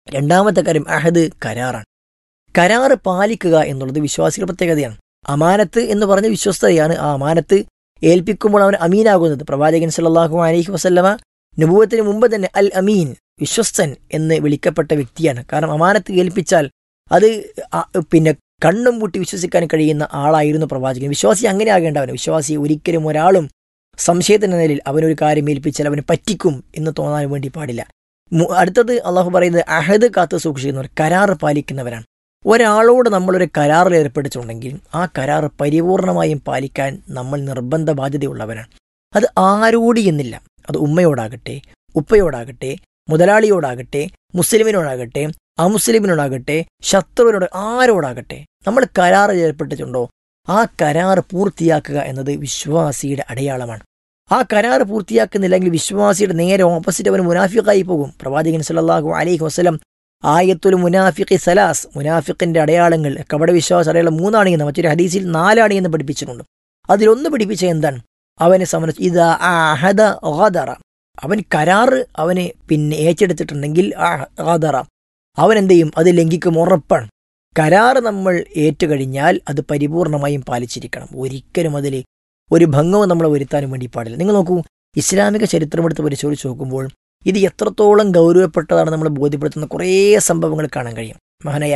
രണ്ടാമത്തെ കാര്യം അഹദ് കരാറാണ് കരാറ് പാലിക്കുക എന്നുള്ളത് വിശ്വാസികളുടെ പ്രത്യേകതയാണ് അമാനത്ത് എന്ന് പറഞ്ഞ വിശ്വസ്തതയാണ് ആ അമാനത്ത് ഏൽപ്പിക്കുമ്പോൾ അവൻ അമീനാകുന്നത് പ്രവാചകൻ സല്ലല്ലാഹു അലൈഹി വസല്ലമ നുപൂവത്തിന് മുമ്പ് തന്നെ അൽ അമീൻ വിശ്വസ്തൻ എന്ന് വിളിക്കപ്പെട്ട വ്യക്തിയാണ് കാരണം അമാനത്ത് ഏൽപ്പിച്ചാൽ അത് ആ- പിന്നെ കണ്ണും പൂട്ടി വിശ്വസിക്കാൻ കഴിയുന്ന ആളായിരുന്നു പ്രവാചകൻ വിശ്വാസി അങ്ങനെ ആകേണ്ടവൻ വിശ്വാസി ഒരിക്കലും ഒരാളും സംശയത്തിന്റെ നിലയിൽ അവനൊരു കാര്യം ഏൽപ്പിച്ചാൽ അവന് പറ്റിക്കും എന്ന് തോന്നാൻ വേണ്ടി പാടില്ല മു- അടുത്തത് അള്ളാഹു പറയുന്നത് അഹദ് കാത്തു സൂക്ഷിക്കുന്നവർ കരാറ് പാലിക്കുന്നവരാണ് ഒരാളോട് നമ്മളൊരു കരാറിൽ ഏർപ്പെടുത്തിട്ടുണ്ടെങ്കിൽ ആ കരാർ പരിപൂർണമായും പാലിക്കാൻ നമ്മൾ നിർബന്ധ ബാധ്യതയുള്ളവരാണ് അത് ആരോട് എന്നില്ല അത് ഉമ്മയോടാകട്ടെ ഉപ്പയോടാകട്ടെ മുതലാളിയോടാകട്ടെ മുസ്ലിമിനോടാകട്ടെ അമുസ്ലിമിനോടാകട്ടെ ശത്രുവിനോട് ആരോടാകട്ടെ നമ്മൾ കരാറിൽ ഏർപ്പെട്ടിട്ടുണ്ടോ ആ കരാർ പൂർത്തിയാക്കുക എന്നത് വിശ്വാസിയുടെ അടയാളമാണ് ആ കരാർ പൂർത്തിയാക്കുന്നില്ലെങ്കിൽ വിശ്വാസിയുടെ നേരെ ഓപ്പോസിറ്റ് അവന് മുനാഫിഖായി പോകും പ്രവാചകൻ സല്ലല്ലാഹു അലൈഹി വസല്ലം ആയത്തുൽ മുനാഫിഖി സലാസ് മുനാഫിഖിന്റെ അടയാളങ്ങൾ കപട വിശ്വാസ അടയാളം മൂന്നാണ് എന്ന് മറ്റൊരു ഹദീസിൽ നാലാണ് എന്ന് പഠിപ്പിച്ചിട്ടുണ്ട് അതിലൊന്ന് പഠിപ്പിച്ച എന്താണ് അവനെ സംബന്ധിച്ച് ഇത് അഹദ ഗദറ അവൻ കരാറ് അവന് പിന്നെ ഏറ്റെടുത്തിട്ടുണ്ടെങ്കിൽ ഗദറ അവൻ എന്ത് ചെയ്യും അത് ലംഘിക്കും ഉറപ്പാണ് കരാറ് നമ്മൾ ഏറ്റുകഴിഞ്ഞാൽ അത് പരിപൂർണമായും പാലിച്ചിരിക്കണം ഒരിക്കലും അതിൽ ഒരു ഭംഗവും നമ്മളെ വരുത്താനും വേണ്ടി പാടില്ല നിങ്ങൾ നോക്കൂ ഇസ്ലാമിക ചരിത്രമെടുത്ത് പരിശോധിച്ച് നോക്കുമ്പോൾ ഇത് എത്രത്തോളം ഗൗരവപ്പെട്ടതാണ് നമ്മൾ ബോധ്യപ്പെടുത്തുന്ന കുറേ സംഭവങ്ങൾ കാണാൻ കഴിയും മഹനയ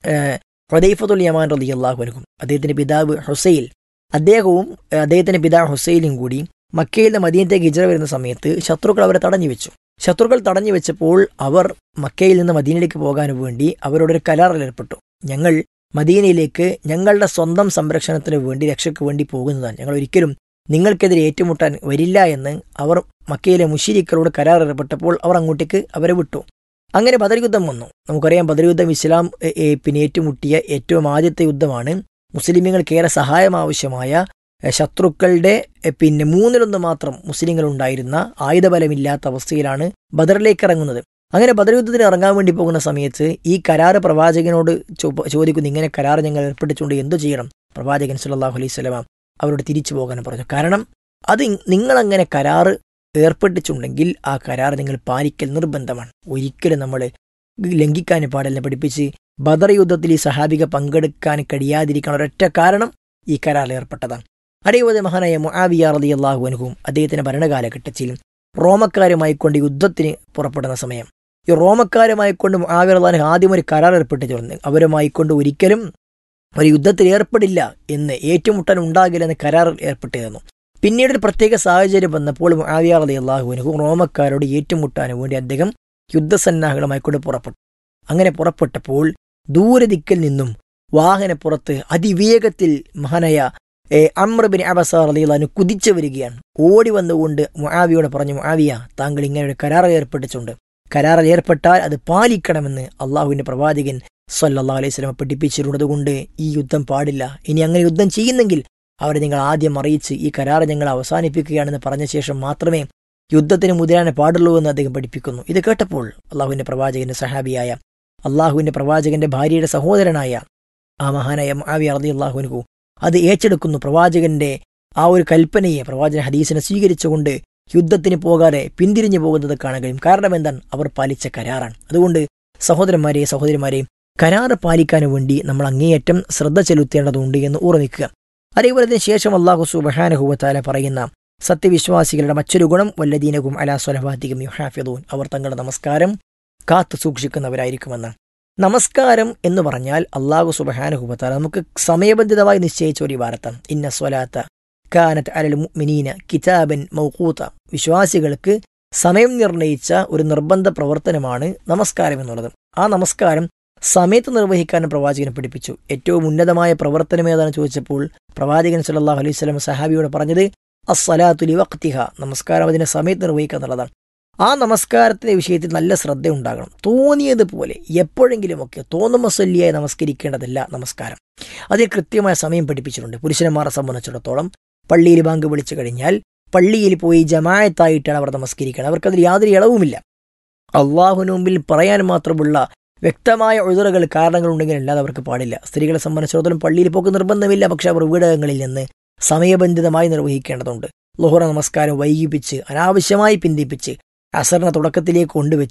ഹുദൈഫത്തുൽ യമാൻ റലി അള്ളാഹുനക്കും അദ്ദേഹത്തിന്റെ പിതാവ് ഹുസൈൽ അദ്ദേഹവും ഏഹ്, അദ്ദേഹത്തിന്റെ പിതാവ് ഹുസൈലും കൂടി മക്കയിൽ നിന്ന് മദീനത്തേക്ക് ഹിജറ വരുന്ന സമയത്ത് ശത്രുക്കൾ അവരെ തടഞ്ഞു വെച്ചു ശത്രുക്കൾ തടഞ്ഞു വെച്ചപ്പോൾ അവർ മക്കയിൽ നിന്ന് മദീനയിലേക്ക് പോകാൻ വേണ്ടി അവരോടൊരു കരാറിൽ ഏർപ്പെട്ടു ഞങ്ങൾ മദീനയിലേക്ക് ഞങ്ങളുടെ സ്വന്തം സംരക്ഷണത്തിന് വേണ്ടി രക്ഷയ്ക്ക് വേണ്ടി പോകുന്നതാണ് ഞങ്ങൾ ഒരിക്കലും നിങ്ങൾക്കെതിരെ ഏറ്റുമുട്ടാൻ വരില്ല എന്ന് അവർ മക്കയിലെ മുഷിരിക്കളോട് കരാർ ഏർപ്പെട്ടപ്പോൾ അവർ അങ്ങോട്ടേക്ക് അവരെ വിട്ടു അങ്ങനെ ബദർ യുദ്ധം വന്നു നമുക്കറിയാം ബദർ യുദ്ധം ഇസ്ലാം എ, എ, പിന്നെ ഏറ്റുമുട്ടിയ ഏറ്റവും ആദ്യത്തെ യുദ്ധമാണ് മുസ്ലിമുകൾക്കേറെ സഹായം ആവശ്യമായ എ, ശത്രുക്കളുടെ എ, പിന്നെ മൂന്നിലൊന്ന് മാത്രം മുസ്ലിങ്ങൾ ഉണ്ടായിരുന്ന ആയുധബലമില്ലാത്ത അവസ്ഥയിലാണ് ബദറിലേക്ക് ഇറങ്ങുന്നത് അങ്ങനെ ബദർ യുദ്ധത്തിന് ഇറങ്ങാൻ വേണ്ടി പോകുന്ന സമയത്ത് ഈ കരാറ് പ്രവാചകനോട് ചോ- ചോദിക്കുന്നു ഇങ്ങനെ കരാർ ഞങ്ങൾ ഏർപ്പെട്ടിട്ടുണ്ട് എന്തു ചെയ്യണം പ്രവാചകൻ സല്ലല്ലാഹു അലൈഹി സ്വലമ അവരോട് തിരിച്ചു പോകാൻ പറഞ്ഞു കാരണം അത് നിങ്ങളങ്ങനെ കരാറ് ഏർപ്പെട്ടിട്ടുണ്ടെങ്കിൽ ആ കരാർ നിങ്ങൾ പാലിക്കൽ നിർബന്ധമാണ് ഒരിക്കലും നമ്മൾ ലംഘിക്കാൻ പാടില്ല പഠിപ്പിച്ച് ബദർ യുദ്ധത്തിൽ ഈ സഹാബിക പങ്കെടുക്കാൻ കഴിയാതിരിക്കാൻ ഒരൊറ്റ കാരണം ഈ കരാറിൽ ഏർപ്പെട്ടതാണ് അതേപോലെ മഹാനായ മുആവിയ റളിയല്ലാഹു അൻഹും അദ്ദേഹത്തിന്റെ ഭരണകാലഘട്ടത്തിൽ റോമക്കാരുമായി കൊണ്ട് യുദ്ധത്തിന് പുറപ്പെടുന്ന സമയം ഈ റോമക്കാരുമായി കൊണ്ട് മുആവിയ റളിയല്ലാഹു അൻഹു ആദ്യം ഒരു കരാർ ഏർപ്പെട്ടിട്ടുണ്ട് അവരുമായി കൊണ്ട് ഒരിക്കലും ഒരു യുദ്ധത്തിൽ ഏർപ്പെടില്ല എന്ന് ഏറ്റുമുട്ടാൻ ഉണ്ടാകില്ലെന്ന് കരാറിൽ ഏർപ്പെട്ടിരുന്നു പിന്നീട് ഒരു പ്രത്യേക സാഹചര്യം വന്നപ്പോൾ മുആവിയ റളിയല്ലാഹു അൻഹു റോമക്കാരോട് ഏറ്റുമുട്ടാൻ വേണ്ടി അദ്ദേഹം യുദ്ധസന്നാഹങ്ങളുമായി കൊണ്ട് പുറപ്പെട്ടു അങ്ങനെ പുറപ്പെട്ടപ്പോൾ ദൂരദിക്കിൽ നിന്നും വാഹനപ്പുറത്ത് അതിവേഗത്തിൽ മഹാനായ ഏ, അമ്ര ബിൻ അബസാർ അലിയുള്ളു കുതിച്ചു വരികയാണ് ഓടി വന്നുകൊണ്ട് മുആവിയോട് പറഞ്ഞു മുആവിയ താങ്കൾ ഇങ്ങനെ ഒരു കരാറിൽ ഏർപ്പെട്ടിട്ടുണ്ട് കരാറിൽ ഏർപ്പെട്ടാൽ അത് പാലിക്കണമെന്ന് അള്ളാഹുവിന്റെ പ്രവാചകൻ സല്ലല്ലാഹു അലൈഹി സ്വലമ പഠിപ്പിച്ചിട്ടുള്ളത് കൊണ്ട് ഈ യുദ്ധം പാടില്ല ഇനി അങ്ങനെ യുദ്ധം ചെയ്യുന്നെങ്കിൽ അവരെ നിങ്ങൾ ആദ്യം അറിയിച്ച് ഈ കരാർ ഞങ്ങൾ അവസാനിപ്പിക്കുകയാണെന്ന് പറഞ്ഞ ശേഷം മാത്രമേ യുദ്ധത്തിന് മുതിരാൻ പാടുള്ളൂ എന്ന് അദ്ദേഹം പഠിപ്പിക്കുന്നു ഇത് കേട്ടപ്പോൾ അള്ളാഹുവിന്റെ പ്രവാചകന്റെ സഹാബിയായ അള്ളാഹുവിന്റെ പ്രവാചകന്റെ ഭാര്യയുടെ സഹോദരനായ ആ മഹാനായ മുആവി അറതി അള്ളാഹുനു അത് ഏറ്റെടുക്കുന്നു പ്രവാചകന്റെ ആ ഒരു കൽപ്പനയെ പ്രവാചക ഹദീസിനെ സ്വീകരിച്ചുകൊണ്ട് യുദ്ധത്തിന് പോകാതെ പിന്തിരിഞ്ഞു പോകുന്നത് കാണാൻ കഴിയും കാരണം എന്താണ് അവർ പാലിച്ച കരാറാണ് അതുകൊണ്ട് സഹോദരന്മാരെ സഹോദരിമാരെ കരാറ് പാലിക്കാൻ വേണ്ടി നമ്മൾ അങ്ങേയറ്റം ശ്രദ്ധ ചെലുത്തേണ്ടതുണ്ട് എന്ന് ഓർമ്മിക്കുക അതേപോലെ തന്നെ ശേഷം അള്ളാഹു സുബഹാനഹുവത്താല പറയുന്ന സത്യവിശ്വാസികളുടെ മറ്റൊരു ഗുണം വല്ലദീനകും അലാ സ്വലവാധികം യുഹാഫിദൂൻ അവർ തങ്ങളുടെ നമസ്കാരം കാത്തു സൂക്ഷിക്കുന്നവരായിരിക്കുമെന്ന് നമസ്കാരം എന്ന് പറഞ്ഞാൽ അള്ളാഹു സുബഹാനഹുബത്താല നമുക്ക് സമയബന്ധിതമായി നിശ്ചയിച്ച ഒരു വാർത്ത ഇന്ന സ്വലാത്ത കാനത്ത് അലൽ മുഅ്മിനീന കിതാബൻ മൗഖൂത്ത വിശ്വാസികൾക്ക് സമയം നിർണയിച്ച ഒരു നിർബന്ധ പ്രവർത്തനമാണ് നമസ്കാരം എന്നുള്ളത് ആ നമസ്കാരം സമയത്ത് നിർവഹിക്കാൻ പ്രവാചകൻ പഠിപ്പിച്ചു ഏറ്റവും ഉന്നതമായ പ്രവർത്തനം ഏതാണെന്ന് ചോദിച്ചപ്പോൾ പ്രവാചകൻ സല്ലല്ലാഹു അലൈഹി വസല്ലം സഹാബിയോട് പറഞ്ഞത് അസ്സലാത്തുലി വഖ്തിഹ നമസ്കാരം അതിനെ സമയത്ത് നിർവഹിക്കുക എന്നുള്ളതാണ് ആ നമസ്കാരത്തിന്റെ വിഷയത്തിൽ നല്ല ശ്രദ്ധ ഉണ്ടാകണം തോന്നിയതുപോലെ എപ്പോഴെങ്കിലുമൊക്കെ തോന്നുമ്പോൾ സല്ലിയായി നമസ്കരിക്കേണ്ടതല്ല നമസ്കാരം അതിൽ കൃത്യമായ സമയം പഠിപ്പിച്ചിട്ടുണ്ട് പുരുഷന്മാരെ സംബന്ധിച്ചിടത്തോളം പള്ളിയിൽ ബാങ്ക് വിളിച്ചു കഴിഞ്ഞാൽ പള്ളിയിൽ പോയി ജമായത്തായിട്ടാണ് അവർ നമസ്കരിക്കുന്നത് അവർക്കതിൽ യാതൊരു ഇളവുമില്ല അള്ളാഹുവിന് മുമ്പിൽ പറയാൻ മാത്രമുള്ള വ്യക്തമായ ഒഴുതുറകൾ കാരണങ്ങളുണ്ടെങ്കിൽ അല്ലാതെ അവർക്ക് പാടില്ല സ്ത്രീകളെ സംബന്ധിച്ചിടത്തോളം പള്ളിയിൽ പോക്ക് നിർബന്ധമില്ല പക്ഷെ അവർ വീടകങ്ങളിൽ നിന്ന് സമയബന്ധിതമായി നിർവഹിക്കേണ്ടതുണ്ട് ലുഹറ നമസ്കാരം വൈകിപ്പിച്ച് അനാവശ്യമായി പിന്തിപ്പിച്ച് അസറിനെ തുടക്കത്തിലേക്ക് കൊണ്ടുവച്ച്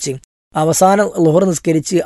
അവസാനം ലുഹർ നിസ്കരിച്ച്